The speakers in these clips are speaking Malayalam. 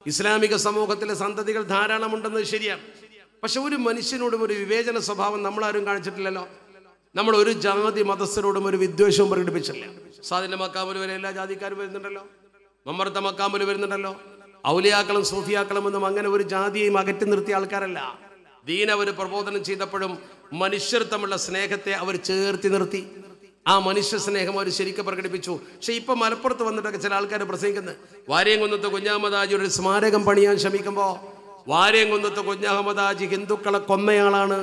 ഇസ്ലാമിക സമൂഹത്തിലെ സന്തതികൾ ധാരാളമുണ്ടെന്നത് ശരിയാണ് പക്ഷെ ഒരു മനുഷ്യനോടും ഒരു വിവേചന സ്വഭാവം നമ്മളാരും കാണിച്ചിട്ടില്ലല്ലോ നമ്മൾ ഒരു ജാതി മതസ്ഥരോടും ഒരു വിദ്വേഷവും പ്രകടിപ്പിച്ചില്ല സാദിന്റെ മക്കാമിൽ വരെ എല്ലാ ജാതിക്കാരും വരുന്നുണ്ടല്ലോ മമ്മർത്ത മക്കാമിൽ വരുന്നുണ്ടല്ലോ ഔലിയാക്കളും സൂഫിയാക്കളും ഒന്നും അങ്ങനെ ഒരു ജാതിയെയും അകറ്റി നിർത്തിയ ആൾക്കാരല്ല ദീൻ അവർ പ്രബോധനം ചെയ്തപ്പോഴും മനുഷ്യർ തമ്മിലുള്ള സ്നേഹത്തെ അവർ ചേർത്തി നിർത്തി ആ മനുഷ്യ സ്നേഹം അവർ ശരിക്കും പ്രകടിപ്പിച്ചു പക്ഷെ ഇപ്പൊ മലപ്പുറത്ത് വന്നിട്ടൊക്കെ ചില ആൾക്കാർ പ്രസംഗിക്കുന്നത് വാര്യംകുന്നത്ത് കുഞ്ഞാമതാജി ഒരു സ്മാരകം പണിയാൻ ശ്രമിക്കുമ്പോൾ വാര്യംകുന്നത്ത് കുഞ്ഞാമതാജി ഹിന്ദുക്കളെ കൊന്നയാളാണ്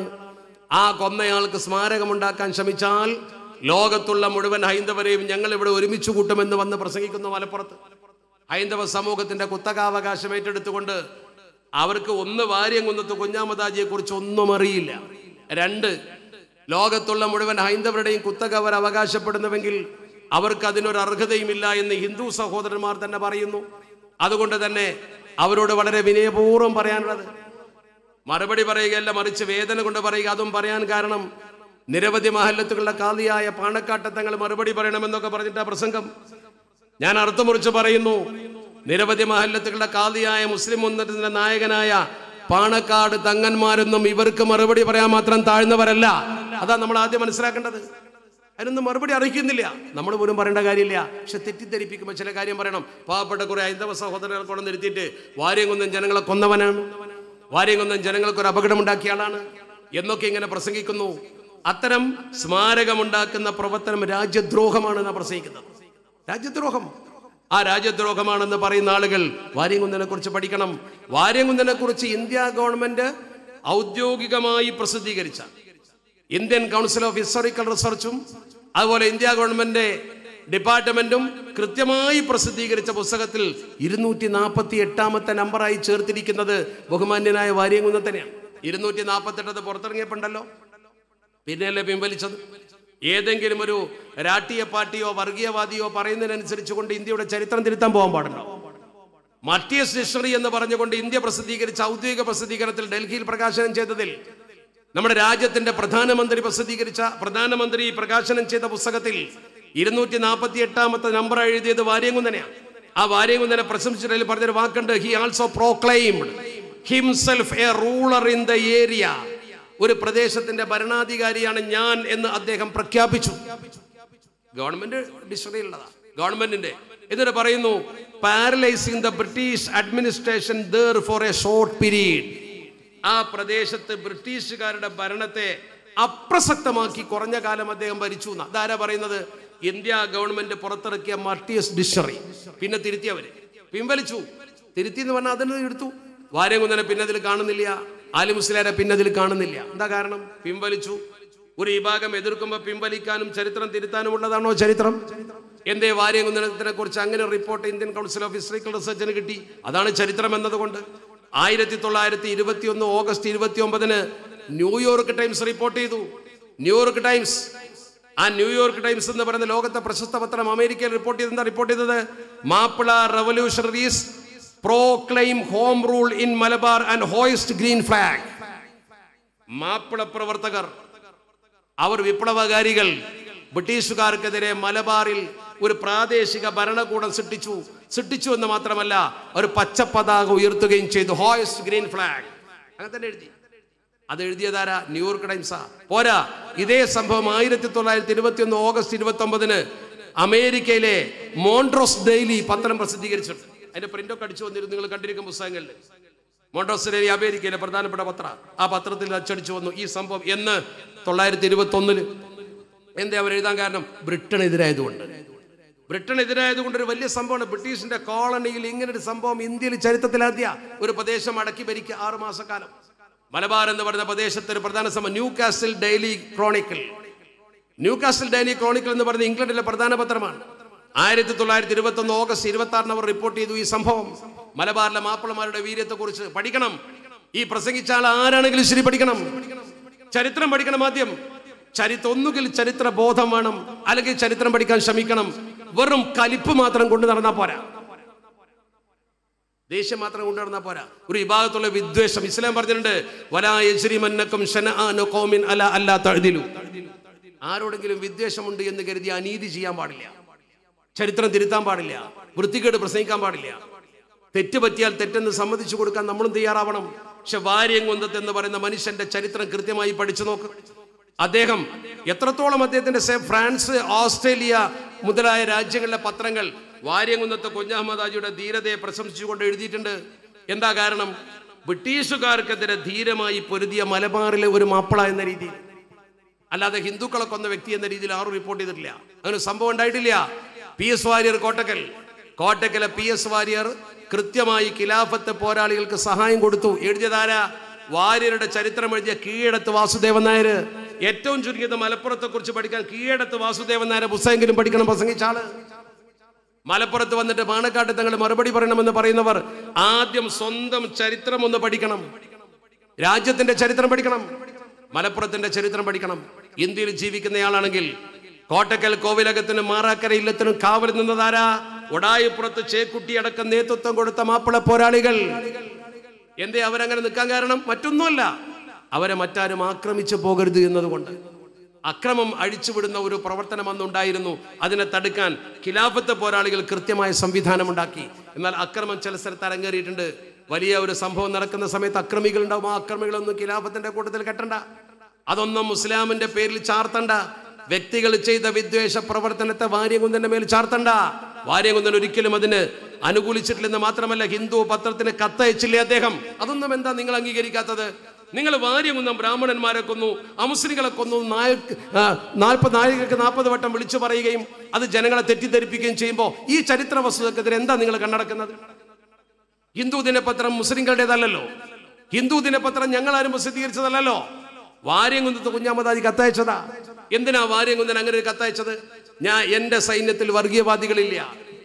ആ കൊന്നയാൾക്ക് സ്മാരകം ഉണ്ടാക്കാൻ ശ്രമിച്ചാൽ ലോകത്തുള്ള മുഴുവൻ ഹൈന്ദവരെയും ഞങ്ങൾ ഇവിടെ ഒരുമിച്ച് കൂട്ടുമെന്ന് വന്ന് പ്രസംഗിക്കുന്നു മലപ്പുറത്ത് ഹൈന്ദവ സമൂഹത്തിന്റെ കുത്തകാവകാശം ഏറ്റെടുത്തുകൊണ്ട് അവർക്ക് ഒന്ന് വാര്യംകുന്നത്ത് കുഞ്ഞാമതാജിയെ കുറിച്ച് ഒന്നും അറിയില്ല രണ്ട് ലോകത്തുള്ള മുഴുവൻ ഹൈന്ദവരുടെയും കുത്തക അവർ അവകാശപ്പെടുന്നുവെങ്കിൽ അവർക്ക് അതിനൊരു അർഹതയുമില്ല എന്ന് ഹിന്ദു സഹോദരന്മാർ തന്നെ പറയുന്നു അതുകൊണ്ട് തന്നെ അവരോട് വളരെ വിനയപൂർവ്വം പറയാനുള്ളത് മറുപടി പറയുകയല്ല മറിച്ച് വേദന കൊണ്ട് പറയുക അതും പറയാൻ കാരണം നിരവധി മഹല്ലത്തുകളുടെ കാതിയായ പാണക്കാട്ടത്തങ്ങൾ മറുപടി പറയണമെന്നൊക്കെ പറഞ്ഞിട്ട് പ്രസംഗം ഞാൻ അർത്ഥമുറിച്ച് പറയുന്നു നിരവധി മഹല്ലത്തുകളുടെ കാതിയായ മുസ്ലിം ഉന്നതത്തിന്റെ നായകനായ പാണക്കാട് തങ്ങന്മാരൊന്നും ഇവർക്ക് മറുപടി പറയാൻ മാത്രം താഴ്ന്നവരല്ല അതാ നമ്മൾ ആദ്യം മനസ്സിലാക്കേണ്ടത് അതിനൊന്നും മറുപടി അറിയിക്കുന്നില്ല നമ്മൾ പോലും പറയേണ്ട കാര്യമില്ല പക്ഷെ തെറ്റിദ്ധരിപ്പിക്കുമ്പോൾ ചില കാര്യം പറയണം പാവപ്പെട്ട കുറെ ഹൈന്ദവ സഹോദരങ്ങൾ കൊണ്ടു നിർത്തിയിട്ട് വാര്യംകുന്നൻ ജനങ്ങളെ കൊന്നവനാണ് വാര്യംകുന്നൻ ജനങ്ങൾക്ക് ഒരു അപകടമുണ്ടാക്കിയ ആളാണ് എന്നൊക്കെ ഇങ്ങനെ പ്രസംഗിക്കുന്നു അത്തരം സ്മാരകമുണ്ടാക്കുന്ന പ്രവർത്തനം രാജ്യദ്രോഹമാണെന്ന് പ്രസംഗിക്കുന്നത് രാജ്യദ്രോഹം ആ രാജ്യദ്രോഹമാണെന്ന് പറയുന്ന ആളുകൾ വാര്യംകുന്നനെ കുറിച്ച് പഠിക്കണം വാര്യംകുന്നനെ കുറിച്ച് ഇന്ത്യ ഗവൺമെന്റ് ഔദ്യോഗികമായി പ്രസിദ്ധീകരിച്ച ഇന്ത്യൻ കൗൺസിൽ ഓഫ് ഹിസ്റ്റോറിക്കൽ റിസർച്ചും അതുപോലെ ഇന്ത്യ ഗവൺമെന്റ് ഡിപ്പാർട്ട്മെന്റും കൃത്യമായി പ്രസിദ്ധീകരിച്ച പുസ്തകത്തിൽ ഇരുന്നൂറ്റി നാൽപ്പത്തി എട്ടാമത്തെ നമ്പറായി ചേർത്തിരിക്കുന്നത് ബഹുമാന്യനായ വാര്യംകുന്നത്തനെയാണ് ഇരുന്നൂറ്റി നാൽപ്പത്തെട്ടത് പുറത്തിറങ്ങിയപ്പോണ്ടല്ലോ പിന്നെയല്ലേ പിൻവലിച്ചത് ഏതെങ്കിലും ഒരു രാഷ്ട്രീയ പാർട്ടിയോ വർഗീയവാദിയോ പറയുന്നതിനനുസരിച്ച് കൊണ്ട് ഇന്ത്യയുടെ ചരിത്രം തിരുത്താൻ പോകാൻ പാടുണ്ടോ മർട്ടിയസ് ഡിക്ഷണറി എന്ന് പറഞ്ഞുകൊണ്ട് ഇന്ത്യ പ്രസിദ്ധീകരിച്ച ഔദ്യോഗിക പ്രസിദ്ധീകരണത്തിൽ ഡൽഹിയിൽ പ്രകാശനം ചെയ്തതിൽ നമ്മുടെ രാജ്യത്തിന്റെ പ്രധാനമന്ത്രി പ്രസിദ്ധീകരിച്ച പ്രധാനമന്ത്രി പ്രകാശനം ചെയ്ത പുസ്തകത്തിൽ ഇരുന്നൂറ്റി നാൽപ്പത്തി എട്ടാമത്തെ നമ്പർ എഴുതിയത് വാര്യംകുന്നനെയാണ് ആ വാര്യംകുന്നനെ പ്രശംസിച്ചതിൽ പറഞ്ഞൊരു വാക്കുണ്ട് he also proclaimed himself a ruler in the area ഒരു പ്രദേശത്തിന്റെ ഭരണാധികാരിയാണ് ഞാൻ എന്ന് അദ്ദേഹം പ്രഖ്യാപിച്ചു ഗവൺമെന്റ് ഡിക്ഷണറിയിലുള്ളതാ ഗവൺമെന്റിന്റെ എന്നിട്ട് പറയുന്നു paralysing the British administration there for a short period ആ പ്രദേശത്ത് ബ്രിട്ടീഷുകാരുടെ ഭരണത്തെ അപ്രസക്തമാക്കി കുറഞ്ഞ കാലം അദ്ദേഹം ഭരിച്ചു എന്നാ അതാരാ പറയുന്നത് ഇന്ത്യ ഗവൺമെന്റ് പുറത്തിറക്കിയ മർട്ടിയസ് ഡിക്ഷണറി പിന്നെ തിരുത്തിയവര് പിൻവലിച്ചു തിരുത്തി എന്ന് പറഞ്ഞാൽ അതിന് എടുത്തു വാര്യംകുന്നനെ പിന്നെ അതിൽ കാണുന്നില്ല ആലി മുസ്ലിയാരെ പിന്നെ അതിൽ കാണുന്നില്ല എന്താ കാരണം പിൻവലിച്ചു ഒരു വിഭാഗം എതിർക്കുമ്പോൾ പിൻവലിക്കാനും ചരിത്രം തിരുത്താനും ഉള്ളതാണോ ചരിത്രം എന്തേ വാര്യംകുന്നനെ കുറിച്ച് അങ്ങനെ report Indian council of historical റിസർച്ചിന് കിട്ടി അതാണ് ചരിത്രം എന്നതുകൊണ്ട് ആയിരത്തി തൊള്ളായിരത്തി ഇരുപത്തി ഒന്ന് ഓഗസ്റ്റ് ഇരുപത്തി ഒമ്പതിന് ന്യൂയോർക്ക് ടൈംസ് റിപ്പോർട്ട് ചെയ്തു ന്യൂയോർക്ക് ടൈംസ് ആ ന്യൂയോർക്ക് ടൈംസ് എന്ന് പറയുന്ന ലോകത്തെ പ്രശസ്ത പത്രം അമേരിക്കയിൽ റിപ്പോർട്ട് ചെയ്ത് എന്താ റിപ്പോർട്ട് ചെയ്തത് Mappila revolutionaries proclaim home rule in Malabar and hoist green flag Mappila പ്രവർത്തകർ അവർ വിപ്ലവകാരികൾ ബ്രിട്ടീഷുകാർക്കെതിരെ മലബാറിൽ ഒരു പ്രാദേശിക ഭരണകൂടം സൃഷ്ടിച്ചു സൃഷ്ടിച്ചു എന്ന് മാത്രമല്ല ഒരു പച്ച പതാക ഉയർത്തുകയും ചെയ്തു ഹോയസ്റ്റ് ഗ്രീൻ ഫ്ലാഗ് അങ്ങനെ തന്നെ എഴുതി അത് എഴുതിയതാരാ ന്യൂയോർക്ക് ടൈംസാ പോരാ ഇതേ സംഭവം ആയിരത്തി തൊള്ളായിരത്തി ഇരുപത്തി ഒന്ന് ഓഗസ്റ്റ് ഇരുപത്തി ഒമ്പതിന് അമേരിക്കയിലെ മോൺട്രോസ് ഡെയിലി പത്രം പ്രസിദ്ധീകരിച്ചിട്ടുണ്ട് അതിന്റെ പ്രിന്റൊക്കെ അടിച്ചു വന്നിരുന്നു നിങ്ങൾ കണ്ടിരിക്കും പുസ്തകങ്ങളിൽ മോൺട്രോസ് ഡെയിലി അമേരിക്കയിലെ പ്രധാനപ്പെട്ട പത്ര ആ പത്രത്തിൽ അച്ചടിച്ചു വന്നു ഈ സംഭവം എന്ന് തൊള്ളായിരത്തി ഇരുപത്തി ഒന്നില് എന്താ അവർ എഴുതാൻ കാരണം ബ്രിട്ടനെതിരായതുകൊണ്ട് ബ്രിട്ടനെതിരായതുകൊണ്ട് ഒരു വലിയ സംഭവമാണ് ബ്രിട്ടീഷിന്റെ കോളനിയിൽ ഇങ്ങനെ ഒരു സംഭവം ഇന്ത്യയിൽ ചരിത്രത്തിലാദ്യ ഒരു പ്രദേശം അടക്കി ഭരിക്കുക ആറു മാസക്കാലം മലബാർ എന്ന് പറയുന്ന പ്രദേശത്ത് ഒരു പ്രധാന സംഭവം Newcastle Daily Chronicle Newcastle Daily Chronicle എന്ന് പറയുന്നത് ഇംഗ്ലണ്ടിലെ പ്രധാന പത്രമാണ് ആയിരത്തി തൊള്ളായിരത്തി ഇരുപത്തി ഒന്ന് ഓഗസ്റ്റ് ഇരുപത്തി ആറിന് അവർ റിപ്പോർട്ട് ചെയ്തു ഈ സംഭവം മലബാറിലെ മാപ്പിളമാരുടെ വീര്യത്തെ കുറിച്ച് പഠിക്കണം ഈ പ്രസംഗിച്ച ആൾ ആരാണെങ്കിലും ശരി പഠിക്കണം ചരിത്രം പഠിക്കണം ആദ്യം ചരിത്രം ഒന്നുകിൽ ചരിത്ര ബോധം വേണം അല്ലെങ്കിൽ ചരിത്രം പഠിക്കാൻ ശ്രമിക്കണം വെറും കലിപ്പ് മാത്രം കൊണ്ടു നടന്നാൽ പോരാ ദേഷ്യം മാത്രം കൊണ്ടു നടന്നാൽ പോരാ ഒരു വിഭാഗത്തുള്ള വിദ്വേഷം ഇസ്ലാം പറഞ്ഞിട്ടുണ്ട് വലാ യജ്രിമന്നക്കും ശനആനു ഖൗമിൻ അല അല്ലാ തഅദിലു ആരോടെങ്കിലും വിദ്വേഷമുണ്ട് എന്ന് കരുതി അനീതി ചെയ്യാൻ പാടില്ല ചരിത്രം തിരുത്താൻ പാടില്ല വൃത്തികേട് പ്രസംഗിക്കാൻ പാടില്ല തെറ്റ് പറ്റിയാൽ തെറ്റെന്ന് സമ്മതിച്ചു കൊടുക്കാൻ നമ്മളും തയ്യാറാവണം പക്ഷെ വാര്യംകുന്തത്ത് എന്ന് പറയുന്ന മനുഷ്യന്റെ ചരിത്രം കൃത്യമായി പഠിച്ചു നോക്ക് അദ്ദേഹം എത്രത്തോളം അദ്ദേഹത്തിന്റെ സെ- ഫ്രാൻസ് ഓസ്ട്രേലിയ മുതലായ രാജ്യങ്ങളിലെ പത്രങ്ങൾ വാര്യംകുന്നത്തെ കുഞ്ഞഹമ്മദാജിയുടെ ധീരതയെ പ്രശംസിച്ചുകൊണ്ട് എഴുതിയിട്ടുണ്ട് എന്താ കാരണം ബ്രിട്ടീഷുകാർക്കെതിരെ ധീരമായി പൊരുതിയ മലബാറിലെ ഒരു മാപ്പിള എന്ന രീതിയിൽ അല്ലാതെ ഹിന്ദുക്കളെ കൊന്ന വ്യക്തി എന്ന രീതിയിൽ ആരും റിപ്പോർട്ട് ചെയ്തിട്ടില്ല അങ്ങനെ ഒരു സംഭവം ഉണ്ടായിട്ടില്ല പി എസ് വാര്യർ കോട്ടക്കൽ കോട്ടക്കലെ പി എസ് വാര്യർ കൃത്യമായി ഖിലാഫത്ത് പോരാളികൾക്ക് സഹായം കൊടുത്തു എഴുതിയതാരാ വാര്യരുടെ ചരിത്രം എഴുതിയ കീഴടത്ത് വാസുദേവൻ നായർ ഏറ്റവും ചുരുങ്ങിയത് മലപ്പുറത്തെ കുറിച്ച് പഠിക്കാൻ കീഴടത്ത് വാസുദേവൻ നായർ പുസ്തകമെങ്കിലും പഠിക്കണം പ്രസംഗിച്ച ആള് മലപ്പുറത്ത് വന്നിട്ട് പാണക്കാട്ട് തങ്ങൾ മറുപടി പറയണമെന്ന് പറയുന്നവർ ആദ്യം സ്വന്തം ചരിത്രം ഒന്ന് പഠിക്കണം രാജ്യത്തിന്റെ ചരിത്രം പഠിക്കണം മലപ്പുറത്തിന്റെ ചരിത്രം പഠിക്കണം ഇന്ത്യയിൽ ജീവിക്കുന്നയാളാണെങ്കിൽ കോട്ടക്കൽ കോവിലകത്തിനും മാറാക്കര ഇല്ലത്തിനും കാവൽ നിന്നതാരാ ഒടായിപ്പുറത്ത് ചേക്കുട്ടി അടക്കം നേതൃത്വം കൊടുത്ത മാപ്പിള പോരാളികൾ എന്തേ അവരങ്ങനെ നിൽക്കാൻ കാരണം മറ്റൊന്നുമല്ല അവരെ മറ്റാരും ആക്രമിച്ചു പോകരുത് എന്നതുകൊണ്ട് അക്രമം അഴിച്ചുവിടുന്ന ഒരു പ്രവർത്തനം അന്നുണ്ടായിരുന്നു അതിനെ തടുക്കാൻ ഖിലാഫത്ത് പോരാളികൾ കൃത്യമായ സംവിധാനമുണ്ടാക്കി എന്നാൽ അക്രമം ചില സ്ഥലത്ത് അരങ്ങേറിയിട്ടുണ്ട് വലിയ ഒരു സംഭവം നടക്കുന്ന സമയത്ത് അക്രമികൾ ഉണ്ടാവും ആ അക്രമികളൊന്നും ഖിലാഫത്തിന്റെ കൂട്ടത്തിൽ കെട്ടണ്ട അതൊന്നും മുസ്ലാമിന്റെ പേരിൽ ചാർത്തണ്ട വ്യക്തികൾ ചെയ്ത വിദ്വേഷ പ്രവർത്തനത്തെ വാര്യകുന്തന്റെ മേൽ ചാർത്തണ്ട വാര്യകുന്തൻ ഒരിക്കലും അതിന് അനുകൂലിച്ചിട്ടില്ലെന്ന് മാത്രമല്ല ഹിന്ദു പത്രത്തിന് കത്തയച്ചില്ലേ അദ്ദേഹം അതൊന്നും എന്താ നിങ്ങൾ അംഗീകരിക്കാത്തത് നിങ്ങൾ വാര്യകുന്നം ബ്രാഹ്മണന്മാരെ കൊന്നു അമുസ്ലിങ്ങളെ കൊന്നു നായക്ക് നാൽപ്പത് നായകർക്ക് നാൽപ്പത് വട്ടം വിളിച്ചു പറയുകയും അത് ജനങ്ങളെ തെറ്റിദ്ധരിപ്പിക്കുകയും ചെയ്യുമ്പോൾ ഈ ചരിത്ര വസ്തുതക്കെതിരെ എന്താ നിങ്ങൾ കണ്ണടക്കുന്നത് ഹിന്ദു ദിനപത്രം മുസ്ലിങ്ങളുടേതല്ലല്ലോ ഹിന്ദു ദിനപത്രം ഞങ്ങൾ ആരും പ്രസിദ്ധീകരിച്ചതല്ലല്ലോ വാര്യംകുന്നത്ത് കുഞ്ഞാമതാജി കത്തയച്ചതാ എന്തിനാ വാര്യംകുന്നൻ അങ്ങനെ ഒരു കത്തയച്ചത് ഞാൻ എന്റെ സൈന്യത്തിൽ വർഗീയവാദികളില്ല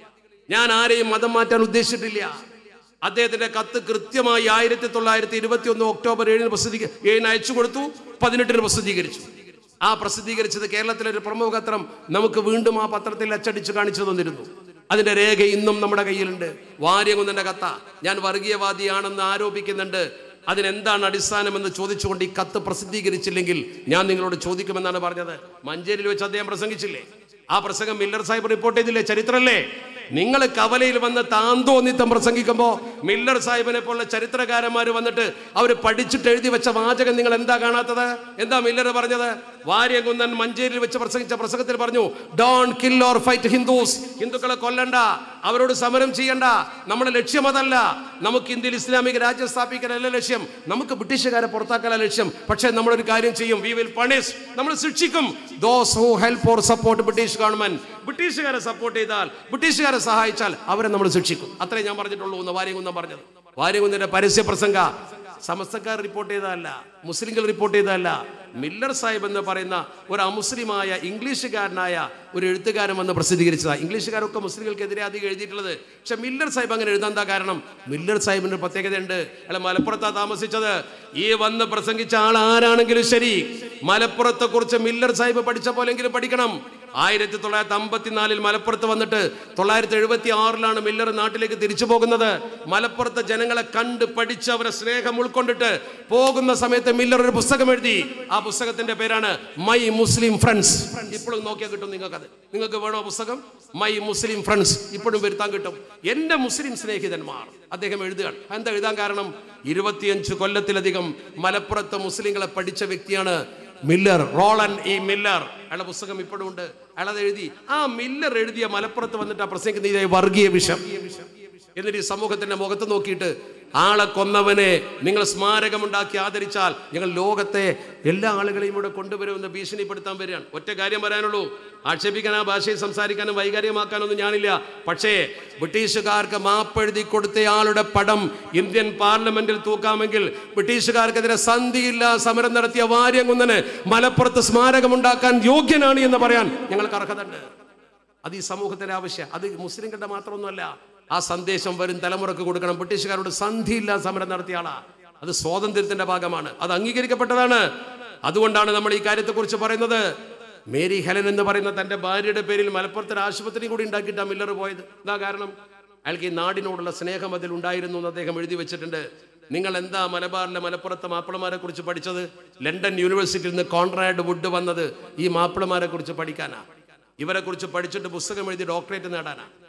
ഞാൻ ആരെയും മതം മാറ്റാൻ ഉദ്ദേശിച്ചിട്ടില്ല അദ്ദേഹത്തിന്റെ കത്ത് കൃത്യമായി ആയിരത്തി തൊള്ളായിരത്തി ഇരുപത്തി ഒന്ന് ഒക്ടോബർ ഏഴിന് പ്രസിദ്ധീ ഏഴിന് അയച്ചു കൊടുത്തു പതിനെട്ടിന് പ്രസിദ്ധീകരിച്ചു ആ പ്രസിദ്ധീകരിച്ചത് കേരളത്തിലെ ഒരു പ്രമുഖ പത്രം നമുക്ക് വീണ്ടും ആ പത്രത്തിൽ അച്ചടിച്ച് കാണിച്ചു തന്നിരുന്നു അതിന്റെ രേഖ ഇന്നും നമ്മുടെ കയ്യിലുണ്ട് വാര്യകുന്നന്റെ കത്ത ഞാൻ വർഗീയവാദിയാണെന്ന് ആരോപിക്കുന്നുണ്ട് അതിനെന്താണ് അടിസ്ഥാനമെന്ന് ചോദിച്ചുകൊണ്ട് ഈ കത്ത് പ്രസിദ്ധീകരിച്ചില്ലെങ്കിൽ ഞാൻ നിങ്ങളോട് ചോദിക്കുമെന്നാണ് പറഞ്ഞത് മഞ്ചേരിയിൽ വെച്ച് അദ്ദേഹം പ്രസംഗിച്ചില്ലേ ആ പ്രസംഗം മില്ലർ സാഹിബ് റിപ്പോർട്ട് ചെയ്തില്ലേ ചരിത്രമല്ലേ നിങ്ങൾ കവലയിൽ വന്ന് താന്തോന്നിത്തം പ്രസംഗിക്കുമ്പോൾ മില്ലർ സാഹിബിനെ പോലുള്ള ചരിത്രകാരന്മാർ വന്നിട്ട് അവർ പഠിച്ചിട്ട് എഴുതി വെച്ച വാചകം നിങ്ങൾ എന്താ കാണാത്തത് എന്താ മില്ലർ പറഞ്ഞത് വാര്യകുന്നൻ മഞ്ചേരിയിൽ വെച്ച് പ്രസംഗിച്ച പ്രസംഗത്തിൽ പറഞ്ഞു don't kill or fight Hindus ഹിന്ദുക്കളെ കൊല്ലണ്ട അവരോട് സമരം ചെയ്യണ്ട നമ്മുടെ ലക്ഷ്യം അതല്ല നമുക്ക് ഇന്ത്യയിൽ ഇസ്ലാമിക രാജ്യം സ്ഥാപിക്കാനല്ല ലക്ഷ്യം നമുക്ക് ബ്രിട്ടീഷുകാരെ പുറത്താക്കാനല്ല ലക്ഷ്യം പക്ഷേ നമ്മളൊരു കാര്യം ചെയ്യും വി വിൽ പണിഷ് നമ്മൾ ശിക്ഷിക്കും those who help or support British government ബ്രിട്ടീഷുകാരെ സപ്പോർട്ട് ചെയ്താൽ ബ്രിട്ടീഷുകാരെ സഹായിച്ചാൽ അവരെ നമ്മൾ ശിക്ഷിക്കും അത്രേ ഞാൻ പറഞ്ഞിട്ടുള്ളൂ എന്ന് വാര്യകുന്നം പറഞ്ഞത് വാര്യകുന്നന്റെ പരസ്യ പ്രസംഗ സമസ്തക്കാർ റിപ്പോർട്ട് ചെയ്തതല്ല മുസ്ലിങ്ങൾ റിപ്പോർട്ട് ചെയ്തതല്ല മില്ലർ സാഹിബ് എന്ന് പറയുന്ന ഒരു അമുസ്ലിമായ ഇംഗ്ലീഷുകാരനായ ഒരു എഴുത്തുകാരൻ വന്ന് പ്രസിദ്ധീകരിച്ചതാണ് ഇംഗ്ലീഷുകാരൊക്കെ മുസ്ലിങ്ങൾക്കെതിരെ അധികം എഴുതിയിട്ടുള്ളത് പക്ഷെ മില്ലർ സാഹിബ് അങ്ങനെ എഴുതാൻ എന്താ കാരണം മില്ലർ സാഹിബിന് ഒരു പ്രത്യേകതയുണ്ട് അയാൾ മലപ്പുറത്താണ് താമസിച്ചത് ഈ വന്ന് പ്രസംഗിച്ച ആൾ ആരാണെങ്കിലും ശരി മലപ്പുറത്തെ കുറിച്ച് മില്ലർ സാഹിബ് പഠിച്ച പോലെങ്കിലും പഠിക്കണം ആയിരത്തി തൊള്ളായിരത്തി അമ്പത്തിനാലിൽ മലപ്പുറത്ത് വന്നിട്ട് തൊള്ളായിരത്തി എഴുപത്തി ആറിലാണ് മില്ലർ നാട്ടിലേക്ക് തിരിച്ചു പോകുന്നത് മലപ്പുറത്തെ ജനങ്ങളെ കണ്ട് പഠിച്ച് അവരെ സ്നേഹം ഉൾക്കൊണ്ടിട്ട് പോകുന്ന സമയത്ത് മില്ലർ ഒരു പുസ്തകം എഴുതി ആ പുസ്തകത്തിന്റെ പേരാണ് മൈ മുസ്ലിം ഫ്രണ്ട്സ് ഇപ്പോഴും നോക്കിയാൽ കിട്ടും നിങ്ങൾക്കത് നിങ്ങൾക്ക് വേണോ പുസ്തകം മൈ മുസ്ലിം ഫ്രണ്ട്സ് ഇപ്പോഴും വരുത്താൻ കിട്ടും എന്റെ മുസ്ലിം സ്നേഹിതന്മാർ അദ്ദേഹം എഴുതുകയാണ് എന്താ എഴുതാൻ കാരണം ഇരുപത്തിയഞ്ച് കൊല്ലത്തിലധികം മലപ്പുറത്തെ മുസ്ലിങ്ങളെ പഠിച്ച വ്യക്തിയാണ് മില്ലർ റോളൻ ഇ മില്ലർ അയാളുടെ പുസ്തകം ഇപ്പോഴും ഉണ്ട് അയാളത് എഴുതി ആ മില്ലർ എഴുതിയ മലപ്പുറത്ത് വന്നിട്ട് ആ പ്രസംഗിക്കുന്ന ഇതേ വർഗീയ വിഷം എന്നിട്ട് ഈ സമൂഹത്തിന്റെ മുഖത്ത് നോക്കിയിട്ട് ആളെ കൊന്നവനെ നിങ്ങൾ സ്മാരകമുണ്ടാക്കി ആദരിച്ചാൽ ഞങ്ങൾ ലോകത്തെ എല്ലാ ആളുകളെയും ഇവിടെ കൊണ്ടുവരുമെന്ന് ഭീഷണിപ്പെടുത്താൻ വരികയാണ് ഒറ്റ കാര്യം പറയാനുള്ളൂ ആക്ഷേപിക്കാൻ ആ ഭാഷയിൽ സംസാരിക്കാനും വൈകാരികമാക്കാനൊന്നും ഞാനില്ല പക്ഷേ ബ്രിട്ടീഷുകാർക്ക് മാപ്പെഴുതി കൊടുത്തയാളുടെ പടം ഇന്ത്യൻ പാർലമെന്റിൽ തൂക്കാമെങ്കിൽ ബ്രിട്ടീഷുകാർക്കെതിരെ സന്ധിയില്ല സമരം നടത്തിയ വാര്യംകുന്നന് മലപ്പുറത്ത് സ്മാരകമുണ്ടാക്കാൻ യോഗ്യനാണ് എന്ന് പറയാൻ ഞങ്ങൾക്ക് അർഹതയുണ്ട് അത് ഈ സമൂഹത്തിന്റെ ആവശ്യം അത് മുസ്ലിങ്ങളുടെ മാത്രമൊന്നുമല്ല ആ സന്ദേശം വരും തലമുറക്ക് കൊടുക്കണം ബ്രിട്ടീഷുകാരോട് സന്ധിയില്ല സമരം നടത്തിയ ആളാ അത് സ്വാതന്ത്ര്യത്തിന്റെ ഭാഗമാണ് അത് അംഗീകരിക്കപ്പെട്ടതാണ് അതുകൊണ്ടാണ് നമ്മൾ ഈ കാര്യത്തെക്കുറിച്ച് പറയുന്നത് മേരി ഹെലൻ എന്ന് പറയുന്ന തന്റെ ഭാര്യയുടെ പേരിൽ മലപ്പുറത്തൊരു ആശുപത്രി കൂടി ഉണ്ടാക്കിയിട്ടാണ് മില്ലർ പോയത് എന്താ കാരണം അയാൾക്ക് ഈ നാടിനോടുള്ള സ്നേഹം അതിൽ ഉണ്ടായിരുന്നു എന്ന് അദ്ദേഹം എഴുതി വെച്ചിട്ടുണ്ട് നിങ്ങൾ എന്താ മലബാറിലെ മലപ്പുറത്തെ മാപ്പിളമാരെ കുറിച്ച് പഠിച്ചത് ലണ്ടൻ യൂണിവേഴ്സിറ്റിയിൽ നിന്ന് കോൺട്രാഡ് വുഡ് വന്നത് ഈ മാപ്പിളമാരെ കുറിച്ച് പഠിക്കാനാ ഇവരെ കുറിച്ച് പഠിച്ചിട്ട് പുസ്തകം എഴുതി ഡോക്ടറേറ്റ് നേടാനാ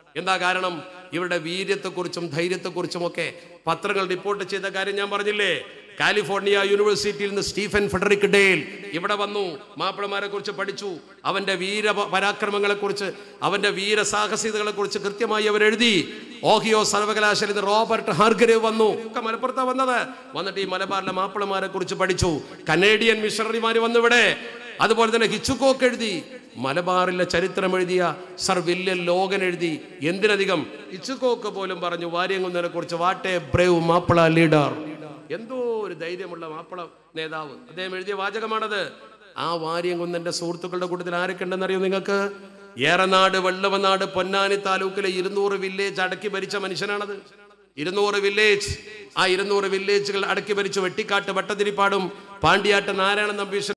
എന്താ കാരണം ഇവരുടെ വീര്യത്തെക്കുറിച്ചും ധൈര്യത്തെക്കുറിച്ചും ഒക്കെ പത്രങ്ങൾ റിപ്പോർട്ട് ചെയ്ത കാര്യം ഞാൻ പറഞ്ഞില്ലേ കാലിഫോർണിയ യൂണിവേഴ്സിറ്റിയിൽ നിന്ന് സ്റ്റീഫൻ ഫെഡറിക് ഡേൽ ഇവിടെ വന്നു മാപ്പിളമാരെ കുറിച്ച് പഠിച്ചു അവന്റെ വീര പരാക്രമങ്ങളെ കുറിച്ച് അവന്റെ വീര സാഹസികതകളെ കുറിച്ച് കൃത്യമായി അവർ എഴുതി ഓഹിയോ സർവകലാശാലയിൽ നിന്ന് റോബർട്ട് ഹാർഗരേവ് വന്നു ഒക്കെ മലപ്പുറത്താ വന്നത് വന്നിട്ട് ഈ മലബാറിലെ മാപ്പിളമാരെ കുറിച്ച് പഠിച്ചു കനേഡിയൻ മിഷണറിമാർ വന്നു ഇവിടെ അതുപോലെ തന്നെ ഹിച്ചുക്കോക്ക് എഴുതി മലബാറിലെ ചരിത്രം എഴുതിയ സർ വില്യൻ ലോഗൻ എഴുതി എന്തിനധികം ഹിച്ചുക്കോക്ക് പോലും പറഞ്ഞു വാര്യങ്കുന്നതിനെ കുറിച്ച് വാട്ടെ ബ്രേവ് മാപ്പിള ലീഡർ എന്തോ ഒരു ധൈര്യമുള്ള മാപ്പിള നേതാവ് അദ്ദേഹം എഴുതിയ വാചകമാണത് ആ വാര്യംകുന്നന്റെ സുഹൃത്തുക്കളുടെ കൂട്ടത്തിൽ ആരൊക്കെ ഉണ്ടെന്നറിയോ നിങ്ങൾക്ക് ഏറനാട് വെള്ളവനാട് പൊന്നാനി താലൂക്കിലെ ഇരുന്നൂറ് വില്ലേജ് അടക്കി ഭരിച്ച മനുഷ്യനാണത് ഇരുന്നൂറ് വില്ലേജ് ആ ഇരുന്നൂറ് വില്ലേജുകൾ അടക്കി ഭരിച്ചു വെട്ടിക്കാട്ട് വട്ടതിരിപ്പാടും പാണ്ടിയാട്ട് നാരായണ നമ്പീശ്വരൻ